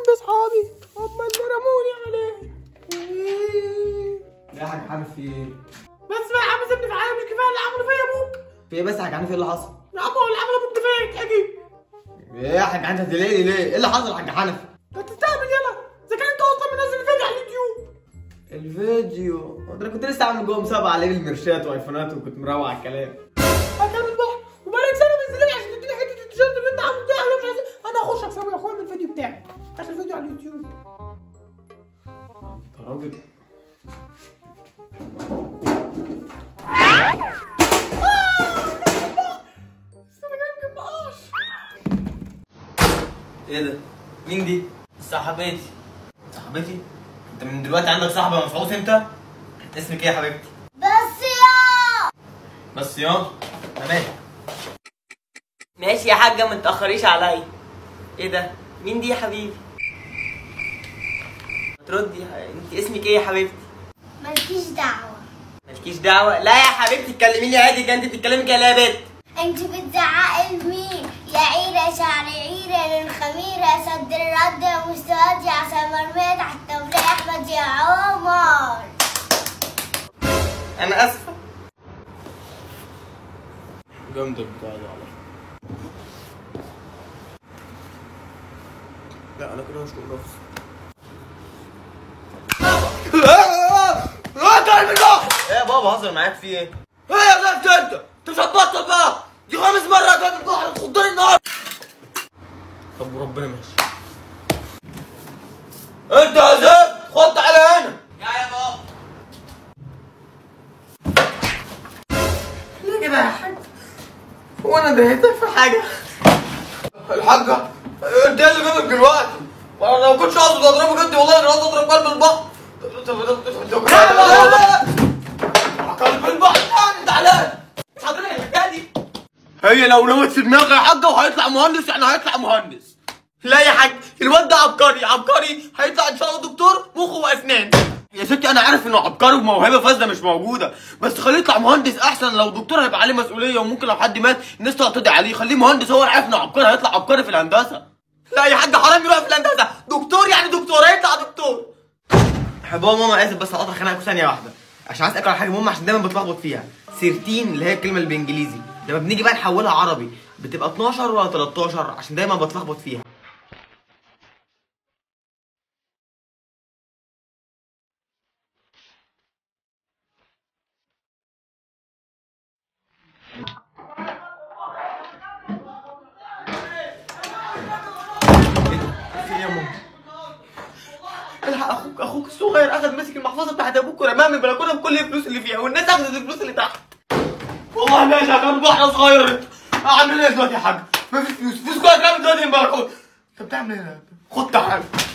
اصحابي هم اللي رموني عليه يا حاج حنف في ايه؟ بس بقى يا عم سيبني في حالي مش كفايه اللي عملوا فيا ابوك في ايه بس يا حاج حنف ايه اللي حصل؟ يا عم هو اللي عمل ابوك كفايه اجي ايه يا حاج حنف هتلاقي ليه؟ ايه اللي حصل يا حاج حنف؟ انت تستعمل يلا اذا كان انت اصلا منزل فيديو على اليوتيوب الفيديو ده انا كنت لسه عامل جوه مسابقه عليه بالمرشات وايفونات وكنت مروق على الكلام هتعمل البحر وبقالك سنه منزل لي عشان تديني حته التيشيرت اللي انت عامله ده انا مش عايز انا هخش اكسبه يا اخويا من الفيديو بتاعي اخر فيديو على اليوتيوب يا راجل بس انا جاي من بقاش ايه ده؟ مين دي؟ صاحبتي صاحبتي؟ انت من دلوقتي عندك صاحبه مفعوص انت؟ اسمك ايه يا حبيبتي؟ بس يا بس يا تمام ماشي يا حاجة ما تأخريش عليا ايه ده مين دي يا حبيبي ما تردي انت اسمك ايه يا حبيبتي مالكيش دعوة مالكيش دعوة لا يا حبيبتي اتكلمي لي عادي كده انت بتتكلمي كده يا بنت انت بتزعقي لمين يا عيرة شعر عيرة للخميرة سد الرد يا مستواد يا عسل مرمية تحت تفريق احمد يا عمر انا اسفة جامد البتاع ده على لا انا كده مش نفسي ايه يا بابا هزر معاك في ايه؟ ايه يا زفت انت؟ انت مش هتبطل بقى دي خامس مرة جت البحر تخضني النهارده طب وربنا ماشي انت يا زفت خد على هنا يا يا بابا ليه كده يا حاج؟ هو انا ضايقتك في حاجة؟ الحاجة انت إيه اللي جابك دلوقتي وانا لو كنتش اقصد اضربك انت والله انا قصدي اضرب قلب البحر لا لا لا قلب البحر تاني تعالى مش حاضرين الحكايه دي هي لو نوت في دماغي يا حاجه وهيطلع مهندس يعني هيطلع مهندس لا يا حاج الواد ده عبقري عبقري هيطلع ان شاء الله دكتور مخ واسنان يا ستي انا عارف انه عبقري وموهبه فاسده مش موجوده بس خليه يطلع مهندس احسن لو دكتور هيبقى عليه مسؤوليه وممكن لو حد مات الناس تقضي عليه خليه مهندس هو عارف انه عبقري هيطلع عبقري في الهندسه لا يا حاج حرام يروح في الهندسه دكتور يعني دكتور هيطلع دكتور بابا ماما اسف بس هقطع خناقك ثانيه واحده عشان عايز اقرا حاجه مهمه عشان دايما بتلخبط فيها سيرتين اللي هي الكلمه اللي بالانجليزي لما بنيجي بقى نحولها عربي بتبقى 12 ولا 13 عشان دايما بتلخبط فيها في إيه يا ماما الحق اخوك اخوك الصغير اخذ مسك المحفظه بتاعت ابوك ورماها من البلكونه بكل الفلوس اللي فيها والناس اخذت الفلوس اللي تحت والله ماشي كان بحر صغير انت اعمل ايه دلوقتي يا حاج؟ مفيش فلوس فلوس كلها اترمت دلوقتي من البلكونه انت بتعمل ايه؟ خد تعال